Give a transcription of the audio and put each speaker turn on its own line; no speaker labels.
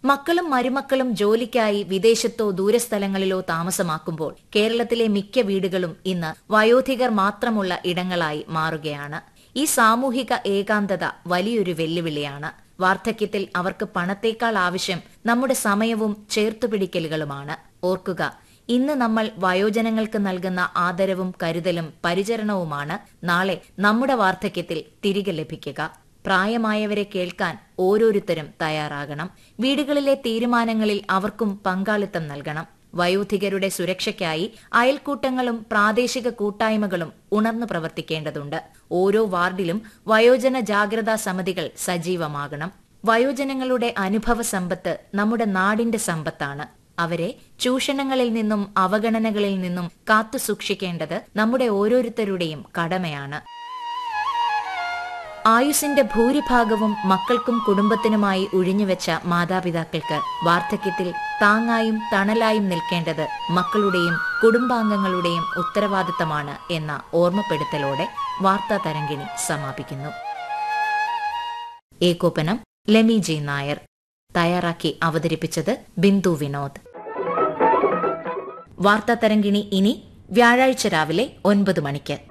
മക്കളും മരുമക്കളും ജോലിക്കായി വിദേശത്തോ ദൂരസ്ഥലങ്ങളിലോ താമസമാക്കുമ്പോൾ കേരളത്തിലെ മിക്ക വീടുകളും ഇന്ന് വയോധികർ മാത്രമുള്ള ഇടങ്ങളായി മാറുകയാണ് ഈ സാമൂഹിക ഏകാന്തത വലിയൊരു വെല്ലുവിളിയാണ് വാർദ്ധക്യത്തിൽ അവർക്ക് പണത്തേക്കാൾ ആവശ്യം നമ്മുടെ സമയവും ചേർത്തുപിടിക്കലുകളുമാണ് ഓർക്കുക ഇന്ന് നമ്മൾ വയോജനങ്ങൾക്ക് നൽകുന്ന ആദരവും കരുതലും പരിചരണവുമാണ് നാളെ നമ്മുടെ വാർദ്ധക്യത്തിൽ തിരികെ ലഭിക്കുക പ്രായമായവരെ കേൾക്കാൻ ഓരോരുത്തരും തയ്യാറാകണം വീടുകളിലെ തീരുമാനങ്ങളിൽ അവർക്കും പങ്കാളിത്തം നൽകണം വയോധികരുടെ സുരക്ഷയ്ക്കായി അയൽക്കൂട്ടങ്ങളും പ്രാദേശിക കൂട്ടായ്മകളും ഉണർന്നു പ്രവർത്തിക്കേണ്ടതുണ്ട് ഓരോ വാർഡിലും വയോജന ജാഗ്രതാ സമിതികൾ സജീവമാകണം വയോജനങ്ങളുടെ അനുഭവ സമ്പത്ത് നമ്മുടെ നാടിന്റെ സമ്പത്താണ് അവരെ ചൂഷണങ്ങളിൽ നിന്നും അവഗണനകളിൽ നിന്നും കാത്തു സൂക്ഷിക്കേണ്ടത് നമ്മുടെ ഓരോരുത്തരുടെയും കടമയാണ് ആയുസിന്റെ ഭൂരിഭാഗവും മക്കൾക്കും കുടുംബത്തിനുമായി ഒഴിഞ്ഞുവെച്ച മാതാപിതാക്കൾക്ക് വാർദ്ധക്യത്തിൽ താങ്ങായും തണലായും നിൽക്കേണ്ടത് മക്കളുടെയും കുടുംബാംഗങ്ങളുടെയും ഉത്തരവാദിത്തമാണ് എന്ന ഓർമ്മപ്പെടുത്തലോടെ വാർത്താ തരംഗിണി സമാപിക്കുന്നു ഏകോപനം ലെമി ജി നായർ തയ്യാറാക്കി അവതരിപ്പിച്ചത് ബിന്ദു വിനോദ് വാർത്താ തരംഗിണി ഇനി വ്യാഴാഴ്ച രാവിലെ ഒൻപത് മണിക്ക്